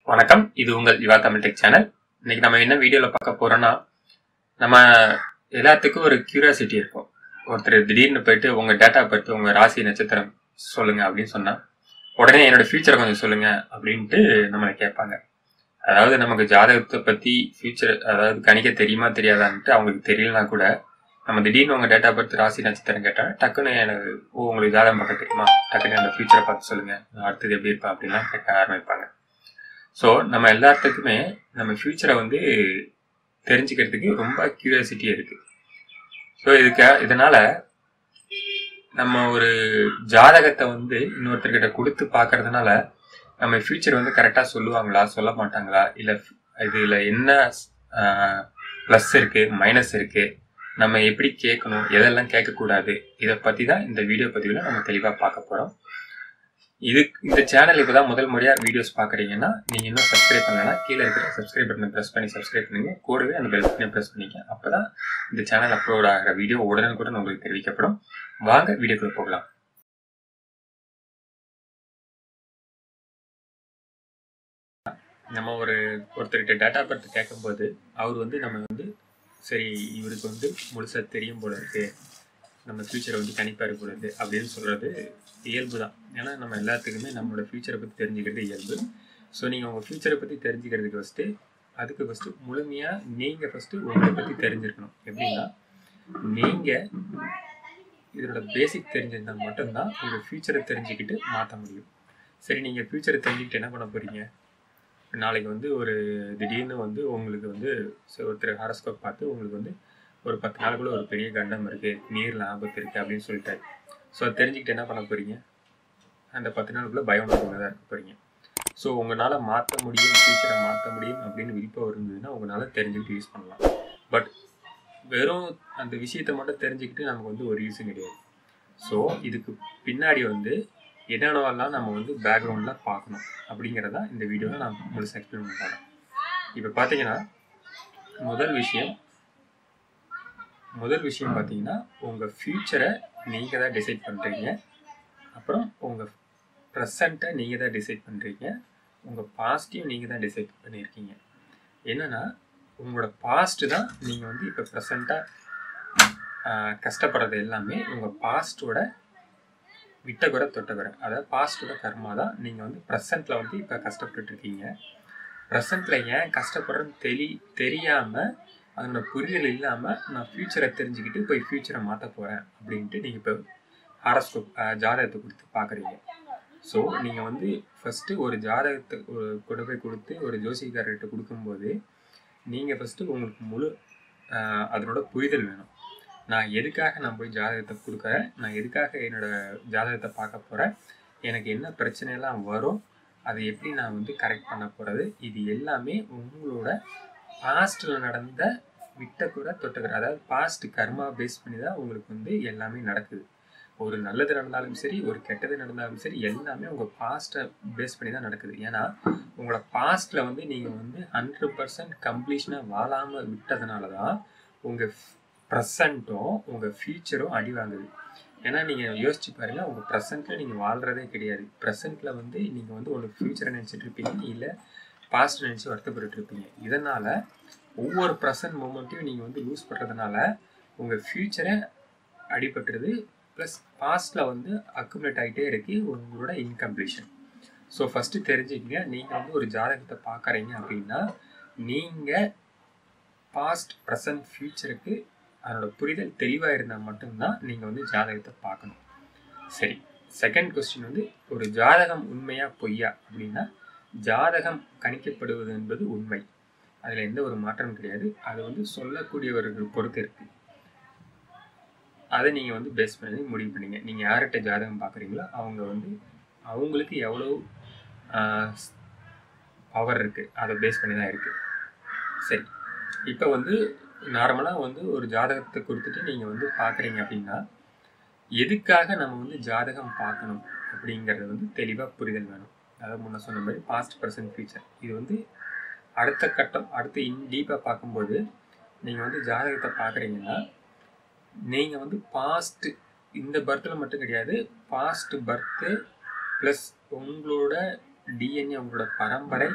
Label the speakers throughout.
Speaker 1: வணக்கம் இது உங்கள் யுவா தமிழ் டெக் சேனல் இன்னைக்கு நம்ம என்ன வீடியோவில் பார்க்க போறோம்னா நம்ம எல்லாத்துக்கும் ஒரு கியூரியாசிட்டி இருக்கும் ஒருத்தர் திடீர்னு போயிட்டு உங்க டேட்டா பற்றி உங்க ராசி நட்சத்திரம் சொல்லுங்க அப்படின்னு சொன்னா உடனே என்னோட ஃபியூச்சரை கொஞ்சம் சொல்லுங்க அப்படின்ட்டு நம்மளை கேட்பாங்க அதாவது நமக்கு ஜாதகத்தை பத்தி ஃபியூச்சர் அதாவது கணிக்க தெரியுமா தெரியாதான்ட்டு அவங்களுக்கு தெரியலனா கூட நம்ம திடீர்னு உங்க டேட்டா பர்த் ராசி நட்சத்திரம் கேட்டா டக்குன்னு எனக்கு ஓ உங்களுக்கு ஜாதகம் பார்க்க தெரியுமா டக்குன்னு அந்த ஃபியூச்சரை பார்த்து சொல்லுங்க நான் அடுத்தது எப்படி இருப்பேன் அப்படின்லாம் கேட்க ஆரம்பிப்பாங்க ஸோ நம்ம எல்லாத்துக்குமே நம்ம ஃப்யூச்சரை வந்து தெரிஞ்சுக்கிறதுக்கு ரொம்ப கியூரியாசிட்டி இருக்கு ஸோ இதுக்கு இதனால நம்ம ஒரு ஜாதகத்தை வந்து இன்னொருத்தர்கிட்ட கொடுத்து பார்க்கறதுனால நம்ம ஃப்யூச்சர் வந்து கரெக்டாக சொல்லுவாங்களா சொல்ல மாட்டாங்களா இல்லை இதில் என்ன ப்ளஸ் இருக்கு மைனஸ் இருக்கு நம்ம எப்படி கேட்கணும் எதெல்லாம் கேட்கக்கூடாது இதை பற்றி தான் இந்த வீடியோ பதிவில் நம்ம தெளிவாக பார்க்க போகிறோம் இது இந்த சேனல் இப்போதான் முதல் முறையா வீடியோஸ் பாக்குறீங்கன்னா நீங்க இன்னும் சப்ஸ்கிரைப் பண்ணலன்னா கீழே இருக்கிற சப்ஸ்கிரைப் பட்டனை பிரஸ் பண்ணி சப்ஸ்கிரைப் பண்ணுங்க கூடவே அந்த பெல் பட்டனை பிரஸ் பண்ணிக்க அப்பதான் இந்த சேனல் அப்லோட் ஆகிற வீடியோ உடனுக்குடன் உங்களுக்கு தெரிவிக்கப்படும் வாங்க வீடியோக்குள்ள போகலாம் நம்ம ஒரு ஒருத்தர்கிட்ட டேட்டா பர்த் கேட்கும்போது அவர் வந்து நம்ம வந்து சரி இவருக்கு வந்து முழுசா தெரியும் போல இருக்கு நம்ம ஃபியூச்சரை வந்து கணிப்பாரு கூடாது அப்படின்னு சொல்றது இயல்பு தான் ஏன்னா நம்ம எல்லாத்துக்குமே நம்மளோட ஃபியூச்சரை பற்றி தெரிஞ்சுக்கிறது இயல்பு ஸோ நீங்கள் உங்கள் ஃபியூச்சரை பற்றி தெரிஞ்சுக்கிறதுக்கு ஃபஸ்ட்டு அதுக்கு ஃபஸ்ட்டு முழுமையாக நீங்கள் ஃபஸ்ட்டு உங்களை பற்றி தெரிஞ்சிருக்கணும் எப்படின்னா நீங்கள் இதோட பேசிக் தெரிஞ்சிருந்தால் மட்டும்தான் உங்கள் ஃபியூச்சரை தெரிஞ்சுக்கிட்டு மாற்ற முடியும் சரி நீங்கள் ஃபியூச்சரை தெரிஞ்சுக்கிட்டு என்ன பண்ண போகிறீங்க நாளைக்கு வந்து ஒரு திடீர்னு வந்து உங்களுக்கு வந்து ஒருத்தர் ஹாரஸ்கோப் பார்த்து உங்களுக்கு வந்து ஒரு பத்து நாளுக்குள்ள ஒரு பெரிய கண்டம் இருக்கு நீர்ல ஆபத்து இருக்கு அப்படின்னு சொல்லிட்டாரு ஸோ அதை தெரிஞ்சுக்கிட்டு என்ன பண்ண போறீங்க அந்த பத்து நாளுக்குள்ள பயம் தான் இருக்க போறீங்க ஸோ உங்களால் மாற்ற முடியும் ஃபியூச்சரை மாற்ற முடியும் அப்படின்னு விழிப்பாக இருந்ததுன்னா உங்களால் தெரிஞ்சுக்கிட்டு யூஸ் பண்ணலாம் பட் வெறும் அந்த விஷயத்தை மட்டும் தெரிஞ்சுக்கிட்டு நமக்கு வந்து ஒரு யூஸும் கிடையாது ஸோ இதுக்கு பின்னாடி வந்து என்னென்னவெல்லாம் நம்ம வந்து பேக்ரவுண்டில் பார்க்கணும் அப்படிங்கிறதா இந்த வீடியோவில் நான் முழுசாக எக்ஸ்பிளைன் பண்ணுறேன் இப்போ பார்த்தீங்கன்னா முதல் விஷயம் முதல் விஷயம் பார்த்தீங்கன்னா உங்கள் ஃப்யூச்சரை நீங்கள் தான் டிசைட் பண்ணுறீங்க அப்புறம் உங்கள் ப்ரெசண்ட்டை நீங்கள் தான் டிசைட் பண்ணுறீங்க உங்கள் பாஸ்ட்டையும் நீங்கள் தான் டிசைட் பண்ணியிருக்கீங்க என்னென்னா உங்களோட பாஸ்ட்டு தான் நீங்கள் வந்து இப்போ ப்ரெசண்ட்டாக கஷ்டப்படுறது எல்லாமே உங்கள் பாஸ்ட்டோட விட்டகுறை தொட்டகுறை அதாவது பாஸ்ட்டோட கர்மா தான் நீங்கள் வந்து ப்ரெசண்ட்டில் வந்து இப்போ கஷ்டப்பட்டு இருக்கீங்க ப்ரெசண்ட்டில் ஏன் கஷ்டப்படுறேன்னு தெரி தெரியாமல் அதனோட புரிதல் இல்லாமல் நான் ஃப்யூச்சரை தெரிஞ்சுக்கிட்டு போய் ஃப்யூச்சரை மாற்ற போகிறேன் அப்படின்ட்டு நீங்கள் இப்போ ஹாரஸ்கோப் ஜாதகத்தை கொடுத்து பார்க்குறீங்க ஸோ நீங்கள் வந்து ஃபஸ்ட்டு ஒரு ஜாதகத்தை ஒரு கொண்டு போய் கொடுத்து ஒரு ஜோசிகாரர்கிட்ட கொடுக்கும்போது நீங்கள் ஃபஸ்ட்டு உங்களுக்கு முழு அதனோட புரிதல் வேணும் நான் எதுக்காக நான் போய் ஜாதகத்தை கொடுக்குறேன் நான் எதுக்காக என்னோட ஜாதகத்தை பார்க்க போகிறேன் எனக்கு என்ன பிரச்சனையெல்லாம் வரும் அதை எப்படி நான் வந்து கரெக்ட் பண்ண போகிறது இது எல்லாமே உங்களோட பாஸ்டில் நடந்த விட்டக்குறை தொட்டக்குறை அதாவது பாஸ்ட் கர்மா பேஸ் பண்ணி தான் உங்களுக்கு வந்து எல்லாமே நடக்குது ஒரு நல்லது நடந்தாலும் சரி ஒரு கெட்டது நடந்தாலும் சரி எல்லாமே உங்கள் பாஸ்ட்டை பேஸ் பண்ணி தான் நடக்குது ஏன்னா உங்களோட பாஸ்ட்டில் வந்து நீங்கள் வந்து ஹண்ட்ரட் பர்சன்ட் கம்ப்ளீஷனாக வாழாமல் விட்டதுனால தான் உங்கள் ப்ரெசண்ட்டும் உங்கள் ஃப்யூச்சரும் அடி வாங்குது ஏன்னா நீங்கள் யோசிச்சு பாருங்கள் உங்கள் ப்ரெசண்ட்டில் நீங்கள் வாழ்கிறதே கிடையாது ப்ரெசண்ட்டில் வந்து நீங்கள் வந்து ஒரு ஃப்யூச்சரை நினச்சிட்டு இருப்பீங்க இல்லை பாஸ்ட் நினச்சி வருத்தப்பட்டு இருப்பீங்க இதனால் ஒவ்வொரு ப்ரெசன்ட் மூமெண்ட்டையும் நீங்கள் வந்து லூஸ் பண்ணுறதுனால உங்கள் ஃப்யூச்சரை அடிபட்டுருது ப்ளஸ் பாஸ்ட்டில் வந்து அக்குமுலேட் ஆகிட்டே இருக்கு உங்களோட இன்கம்ப்ளீஷன் ஸோ ஃபஸ்ட்டு தெரிஞ்சுக்கங்க நீங்கள் வந்து ஒரு ஜாதகத்தை பார்க்குறீங்க அப்படின்னா நீங்கள் பாஸ்ட் ப்ரெசன்ட் ஃப்யூச்சருக்கு அதனோட புரிதல் தெளிவாக இருந்தால் மட்டும்தான் நீங்கள் வந்து ஜாதகத்தை பார்க்கணும் சரி செகண்ட் கொஸ்டின் வந்து ஒரு ஜாதகம் உண்மையா பொய்யா அப்படின்னா ஜாதகம் கணிக்கப்படுவது என்பது உண்மை அதில் எந்த ஒரு மாற்றமும் கிடையாது அது வந்து சொல்லக்கூடியவர்கள் பொறுத்து இருக்கு அதை நீங்கள் வந்து பேஸ் பண்ணி முடிவு பண்ணீங்க நீங்கள் யார்கிட்ட ஜாதகம் பார்க்குறீங்களோ அவங்க வந்து அவங்களுக்கு எவ்வளோ பவர் இருக்குது அதை பேஸ் பண்ணி தான் இருக்குது சரி இப்போ வந்து நார்மலாக வந்து ஒரு ஜாதகத்தை கொடுத்துட்டு நீங்கள் வந்து பார்க்குறீங்க அப்படின்னா எதுக்காக நம்ம வந்து ஜாதகம் பார்க்கணும் அப்படிங்கிறது வந்து தெளிவாக புரிதல் வேணும் அதாவது முன்ன சொன்ன மாதிரி பாஸ்ட் பர்சன்ட் ஃபியூச்சர் இது வந்து அடுத்த கட்டம் அடுத்து இன் டீப்பாக பார்க்கும்போது நீங்கள் வந்து ஜாதகத்தை பார்க்குறீங்கன்னா நீங்கள் வந்து பாஸ்ட் இந்த பர்த்தில் மட்டும் கிடையாது பாஸ்ட் பர்த்து ப்ளஸ் உங்களோட டிஎன்ஏ உங்களோட பரம்பரை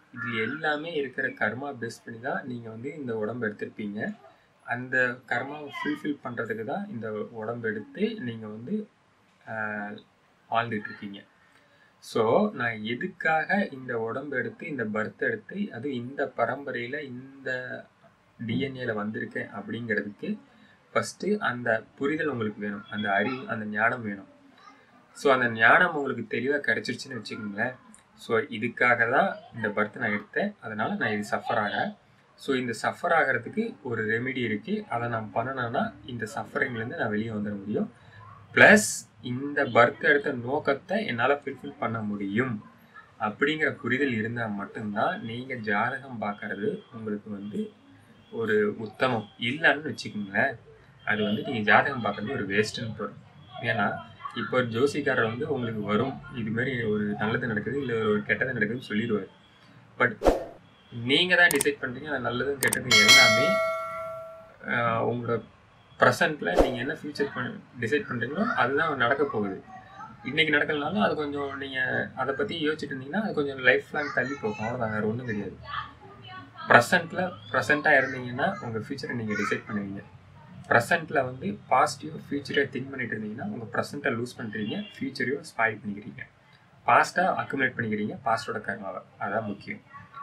Speaker 1: இதில் எல்லாமே இருக்கிற கர்மா பேஸ் பண்ணி தான் நீங்கள் வந்து இந்த உடம்பு எடுத்திருப்பீங்க அந்த கர்மாவை ஃபுல்ஃபில் பண்ணுறதுக்கு தான் இந்த உடம்பு எடுத்து நீங்கள் வந்து ஆஹ், வாழ்ந்துட்டு இருக்கீங்க ஸோ நான் எதுக்காக இந்த உடம்பு எடுத்து இந்த பர்த் எடுத்து அது இந்த பரம்பரையில் இந்த டிஎன்ஏல வந்திருக்கேன் அப்படிங்கிறதுக்கு ஃபஸ்ட்டு அந்த புரிதல் உங்களுக்கு வேணும் அந்த அறிவு அந்த ஞானம் வேணும் ஸோ அந்த ஞானம் உங்களுக்கு தெளிவாக கிடைச்சிருச்சுன்னு வச்சுக்கோங்களேன் ஸோ இதுக்காக தான் இந்த பர்த் நான் எடுத்தேன் அதனால் நான் இது சஃபர் ஆகிறேன் ஸோ இந்த சஃபர் ஆகிறதுக்கு ஒரு ரெமெடி இருக்குது அதை நான் பண்ணணும்னா இந்த சஃபரிங்லேருந்து நான் வெளியே வந்துட முடியும் ப்ளஸ் இந்த பர்த் எடுத்த நோக்கத்தை என்னால் ஃபுல்ஃபில் பண்ண முடியும் அப்படிங்கிற புரிதல் இருந்தால் மட்டும்தான் நீங்கள் ஜாதகம் பார்க்கறது உங்களுக்கு வந்து ஒரு உத்தமம் இல்லைன்னு வச்சுக்கோங்களேன் அது வந்து நீங்கள் ஜாதகம் பார்க்கறது ஒரு வேஸ்ட்டுன்னு போகிறோம் ஏன்னா இப்போ ஒரு ஜோசிக்காரர் வந்து உங்களுக்கு வரும் இது மாதிரி ஒரு நல்லது நடக்குது இல்லை ஒரு கெட்டது நடக்குதுன்னு சொல்லிடுவார் பட் நீங்கள் தான் டிசைட் பண்ணுறீங்க அது நல்லதும் கெட்டதும் எல்லாமே ஆஹ், உங்களோட ப்ரெசண்ட்டில் நீங்கள் என்ன ஃபியூச்சர் பண்ண டிசைட் பண்ணுறீங்களோ அதுதான் நடக்க போகுது இன்றைக்கி நடக்கலனாலும் அது கொஞ்சம் நீங்கள் அதை பற்றி யோசிச்சுட்டு இருந்தீங்கன்னா அது கொஞ்சம் லைஃப் லாங் தள்ளி போகும் அவ்வளோதான் வேறு ஒன்றும் கிடையாது ப்ரெசண்ட்டில் ப்ரெசண்ட்டாக இருந்தீங்கன்னா உங்கள் ஃப்யூச்சரை நீங்கள் டிசைட் பண்ணுவீங்க ப்ரெசண்ட்டில் வந்து பாசிட்டிவ் ஃபியூச்சரை திங்க் பண்ணிட்டு இருந்தீங்கன்னா உங்கள் ப்ரெசண்ட்டை லூஸ் பண்ணுறீங்க ஃபியூச்சரையும் ஸ்பாயில் பண்ணிக்கிறீங்க பாஸ்ட்டாக அக்குமுலேட் பண்ணிக்கிறீங்க பாஸ்டோட கர்மாவை அதான் முக்கியம்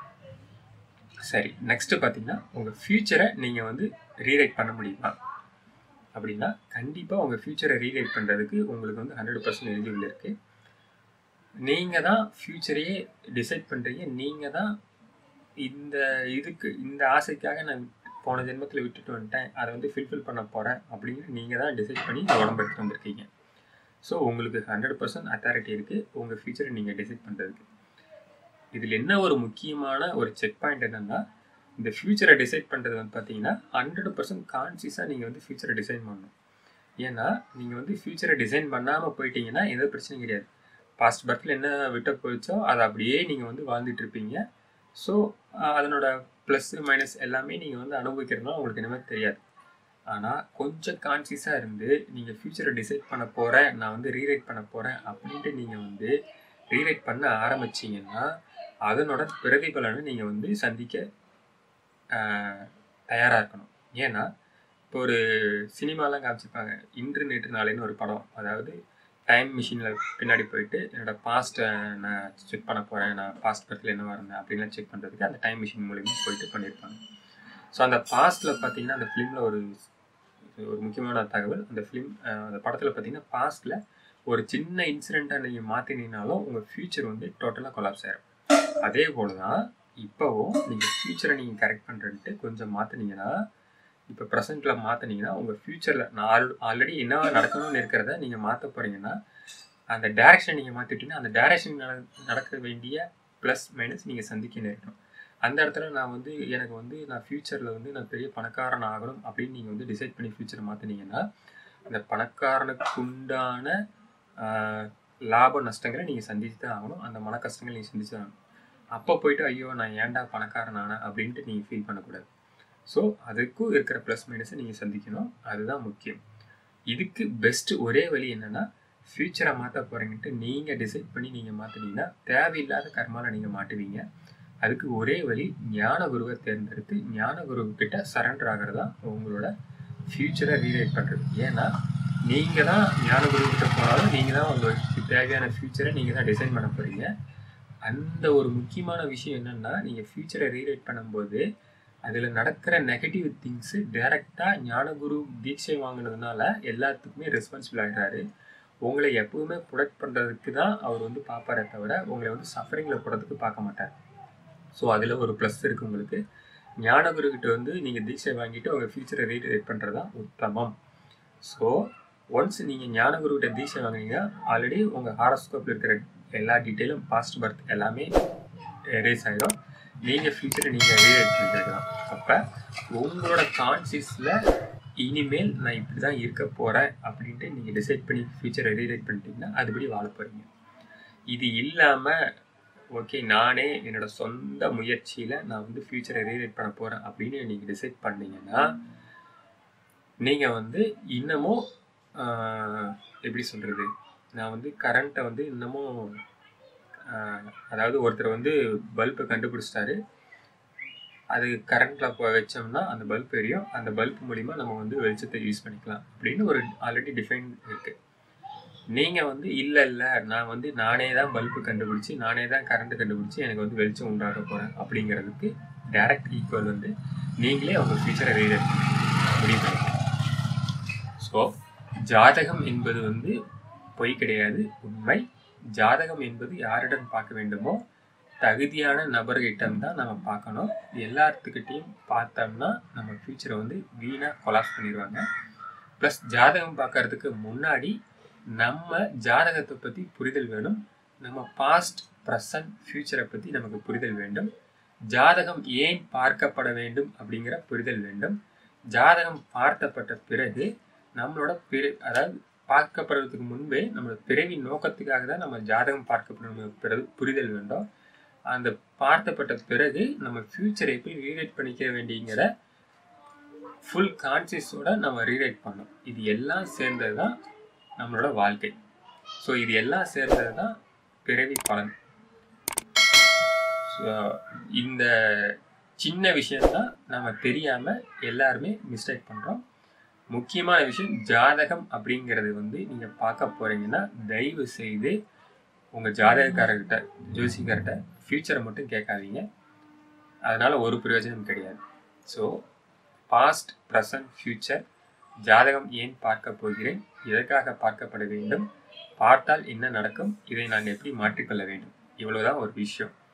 Speaker 1: சரி நெக்ஸ்ட்டு பார்த்தீங்கன்னா உங்கள் ஃப்யூச்சரை நீங்கள் வந்து ரீரைட் பண்ண முடியுமா அப்படின்னா கண்டிப்பாக உங்கள் ஃப்யூச்சரை ரீரைட் பண்ணுறதுக்கு உங்களுக்கு வந்து ஹண்ட்ரட் பர்சன்ட் எலிஜிபிள் இருக்குது நீங்கள் தான் ஃப்யூச்சரையே டிசைட் பண்ணுறீங்க நீங்கள் தான் இந்த இதுக்கு இந்த ஆசைக்காக நான் போன ஜென்மத்தில் விட்டுட்டு வந்துட்டேன் அதை வந்து ஃபில்ஃபில் பண்ண போகிறேன் அப்படின்னு நீங்கள் தான் டிசைட் பண்ணி இந்த உடம்பு எடுத்துட்டு வந்திருக்கீங்க ஸோ உங்களுக்கு ஹண்ட்ரட் பர்சன்ட் அத்தாரிட்டி இருக்குது உங்கள் ஃப்யூச்சரை நீங்கள் டிசைட் பண்ணுறதுக்கு இதில் என்ன ஒரு முக்கியமான ஒரு செக் பாயிண்ட் என்னென்னா இந்த ஃப்யூச்சரை டிசைட் பண்ணுறது வந்து பார்த்தீங்கன்னா ஹண்ட்ரட் பர்சன்ட் கான்சியஸாக நீங்கள் வந்து ஃப்யூச்சரை டிசைன் பண்ணணும் ஏன்னா நீங்கள் வந்து ஃப்யூச்சரை டிசைன் பண்ணாமல் போயிட்டீங்கன்னா எந்த பிரச்சனையும் கிடையாது பாஸ்ட் பர்த்தில் என்ன விட்ட போயிடுச்சோ அதை அப்படியே நீங்கள் வந்து வாழ்ந்துட்டு இருப்பீங்க ஸோ அதனோட ப்ளஸ் மைனஸ் எல்லாமே நீங்கள் வந்து அனுபவிக்கிறதுனால உங்களுக்கு இனிமேல் தெரியாது ஆனால் கொஞ்சம் கான்சியஸாக இருந்து நீங்கள் ஃப்யூச்சரை டிசைட் பண்ண போகிறேன் நான் வந்து ரீரைட் பண்ண போகிறேன் அப்படின்ட்டு நீங்கள் வந்து ரீரைட் பண்ண ஆரம்பிச்சீங்கன்னா அதனோட பிரதிபலனை நீங்கள் வந்து சந்திக்க தயாராக இருக்கணும் ஏன்னா இப்போ ஒரு சினிமாலாம் காமிச்சிருப்பாங்க இன்று நேற்று நாளைன்னு ஒரு படம் அதாவது டைம் மிஷினில் பின்னாடி போயிட்டு என்னோட பாஸ்ட்டை நான் செக் பண்ண போகிறேன் நான் பாஸ்ட் பர்த்தில் என்ன இருந்தேன் அப்படின்லாம் செக் பண்ணுறதுக்கு அந்த டைம் மிஷின் மூலிமா போயிட்டு பண்ணியிருப்பாங்க ஸோ அந்த பாஸ்ட்டில் பார்த்தீங்கன்னா அந்த ஃபிலிமில் ஒரு ஒரு முக்கியமான தகவல் அந்த ஃபிலிம் அந்த படத்தில் பார்த்தீங்கன்னா பாஸ்ட்டில் ஒரு சின்ன இன்சிடெண்ட்டை நீங்கள் மாற்றினீங்கனாலும் உங்கள் ஃப்யூச்சர் வந்து டோட்டலாக கொலாப்ஸ் ஆயிரும் அதே போல் தான் இப்போவும் நீங்கள் ஃப்யூச்சரை நீங்கள் கரெக்ட் பண்ணுறன்ட்டு கொஞ்சம் மாற்றினீங்கன்னா இப்போ ப்ரெசென்ட்டில் மாற்றினீங்கன்னா உங்கள் ஃப்யூச்சரில் நான் ஆல் ஆல்ரெடி என்ன நடக்கணும்னு இருக்கிறத நீங்கள் மாற்ற போகிறீங்கன்னா அந்த டேரெக்ஷன் நீங்கள் மாற்றிட்டீங்கன்னா அந்த டேரெக்ஷன் நடக்க வேண்டிய ப்ளஸ் மைனஸ் நீங்கள் சந்திக்க நேரிடும் அந்த இடத்துல நான் வந்து எனக்கு வந்து நான் ஃப்யூச்சரில் வந்து நான் பெரிய பணக்காரன் ஆகணும் அப்படின்னு நீங்கள் வந்து டிசைட் பண்ணி ஃப்யூச்சரை மாற்றினீங்கன்னா அந்த பணக்காரனுக்கு உண்டான ஆஹ், லாப நஷ்டங்களை நீங்கள் சந்திச்சு தான் ஆகணும் அந்த மன கஷ்டங்களை நீங்கள் சந்திச்சு தான் ஆகணும் அப்போ போயிட்டு ஐயோ நான் ஏன்டா பணக்காரன் ஆனேன் அப்படின்ட்டு நீங்கள் ஃபீல் பண்ணக்கூடாது ஸோ அதுக்கும் இருக்கிற ப்ளஸ் மைனஸை நீங்கள் சந்திக்கணும் அதுதான் முக்கியம் இதுக்கு பெஸ்ட் ஒரே வழி என்னன்னா ஃப்யூச்சரை மாற்ற போகிறீங்கன்ட்டு நீங்கள் டிசைட் பண்ணி நீங்கள் மாற்றினீங்கன்னா தேவையில்லாத கர்மாவில் நீங்கள் மாட்டுவீங்க அதுக்கு ஒரே வழி ஞான குருவை தேர்ந்தெடுத்து ஞான குரு கிட்ட சரண்டர் ஆகிறது தான் உங்களோட ஃப்யூச்சரை ரீரைட் பண்ணுறது ஏன்னா நீங்கள் தான் ஞான குரு கிட்ட போனாலும் நீங்கள் தான் உங்களுக்கு தேவையான ஃப்யூச்சரை நீங்கள் தான் டிசைன் பண்ண போகிறீங்க அந்த ஒரு முக்கியமான விஷயம் என்னன்னா நீங்கள் ஃப்யூச்சரை ரீரைட் பண்ணும்போது அதில் நடக்கிற நெகட்டிவ் திங்ஸு டைரெக்டாக ஞானகுரு தீட்சை வாங்கினதுனால எல்லாத்துக்குமே ரெஸ்பான்சிபிள் ஆகிறாரு உங்களை எப்பவுமே ப்ரொடெக்ட் பண்ணுறதுக்கு தான் அவர் வந்து பார்ப்பாரே தவிர உங்களை வந்து சஃபரிங்கில் போடுறதுக்கு பார்க்க மாட்டார் ஸோ அதில் ஒரு ப்ளஸ் இருக்குது உங்களுக்கு ஞானகுரு கிட்ட வந்து நீங்கள் தீட்சை வாங்கிட்டு உங்கள் ஃபியூச்சரை ரீரைட் பண்ணுறது தான் உத்தமம் ஸோ ஒன்ஸ் நீங்கள் ஞானகுரு கிட்ட தீட்சை வாங்குனீங்க ஆல்ரெடி உங்கள் ஹாரோஸ்கோப்பில் இருக்கிற எல்லா டீட்டெயிலும் பாஸ்ட் பர்த் எல்லாமே எரேஸ் ஆகிடும் நீங்கள் ஃபியூச்சரை நீங்கள் ரீரைட் பண்ணிக்கலாம் அப்போ உங்களோட கான்சியஸில் இனிமேல் நான் இப்படி தான் இருக்க போகிறேன் அப்படின்ட்டு நீங்கள் டிசைட் பண்ணி ஃபியூச்சரை ரீரைட் பண்ணிட்டீங்கன்னா அதுபடி வாழ போகிறீங்க இது இல்லாமல் ஓகே நானே என்னோட சொந்த முயற்சியில் நான் வந்து ஃபியூச்சரை ரீரைட் பண்ண போகிறேன் அப்படின்னு நீங்கள் டிசைட் பண்ணீங்கன்னா நீங்கள் வந்து இன்னமும் ஆஹ், எப்படி சொல்கிறது நான் வந்து கரண்ட்டை வந்து இன்னமும் ஆஹ், அதாவது ஒருத்தர் வந்து பல்பை கண்டுபிடிச்சிட்டாரு அது கரண்ட்டில் போ வச்சோம்னா அந்த பல்ப் எரியும் அந்த பல்ப் மூலிமா நம்ம வந்து வெளிச்சத்தை யூஸ் பண்ணிக்கலாம் அப்படின்னு ஒரு ஆல்ரெடி டிஃபைன் இருக்குது நீங்கள் வந்து இல்லை இல்லை நான் வந்து நானே தான் பல்பு கண்டுபிடிச்சி நானே தான் கரண்ட் கண்டுபிடிச்சி எனக்கு வந்து வெளிச்சம் உண்டாக போகிறேன் அப்படிங்கிறதுக்கு டைரக்ட் ஈக்குவல் வந்து நீங்களே உங்கள் ஃபியூச்சரை ரீட் முடிவு பண்ணிக்கலாம் ஸோ ஜாதகம் என்பது வந்து பொய் கிடையாது உண்மை ஜாதகம் என்பது யாரிடம் பார்க்க வேண்டுமோ தகுதியான நபர்கிட்டம் தான் நம்ம பார்க்கணும் எல்லாத்துக்கிட்டையும் பார்த்தோம்னா நம்ம ஃபியூச்சரை வந்து வீணாக கொலாஸ் பண்ணிடுவாங்க ப்ளஸ் ஜாதகம் பார்க்கறதுக்கு முன்னாடி நம்ம ஜாதகத்தை பற்றி புரிதல் வேணும் நம்ம பாஸ்ட் ப்ரெசன்ட் ஃபியூச்சரை பற்றி நமக்கு புரிதல் வேண்டும் ஜாதகம் ஏன் பார்க்கப்பட வேண்டும் அப்படிங்கிற புரிதல் வேண்டும் ஜாதகம் பார்த்தப்பட்ட பிறகு நம்மளோட பிற அதாவது பார்க்கப்படுறதுக்கு முன்பே நம்மளோட பிறவி நோக்கத்துக்காக தான் நம்ம ஜாதகம் பார்க்கப்படும் பிறகு புரிதல் வேண்டும் அந்த பார்த்தப்பட்ட பிறகு நம்ம ஃபியூச்சரை எப்படி ரீரைட் பண்ணிக்க வேண்டியங்கிற ஃபுல் கான்சியஸோட நம்ம ரீரைட் பண்ணோம் இது எல்லாம் சேர்ந்தது தான் நம்மளோட வாழ்க்கை ஸோ இது எல்லாம் சேர்ந்தது தான் பிறவி பலன் ஸோ இந்த சின்ன விஷயம்தான் நம்ம தெரியாமல் எல்லாருமே மிஸ்டேக் பண்ணுறோம் முக்கியமான விஷயம் ஜாதகம் அப்படிங்கிறது வந்து நீங்கள் பார்க்க போகிறீங்கன்னா தயவு செய்து உங்கள் ஜாதகக்காரர்கிட்ட ஜோசிக்கார்கிட்ட ஃப்யூச்சரை மட்டும் கேட்காதீங்க அதனால் ஒரு பிரயோஜனம் கிடையாது ஸோ பாஸ்ட் ப்ரெசன்ட் ஃப்யூச்சர் ஜாதகம் ஏன் பார்க்க போகிறேன் எதற்காக பார்க்கப்பட வேண்டும் பார்த்தால் என்ன நடக்கும் இதை நான் எப்படி மாற்றிக்கொள்ள வேண்டும் இவ்வளவுதான் ஒரு விஷயம்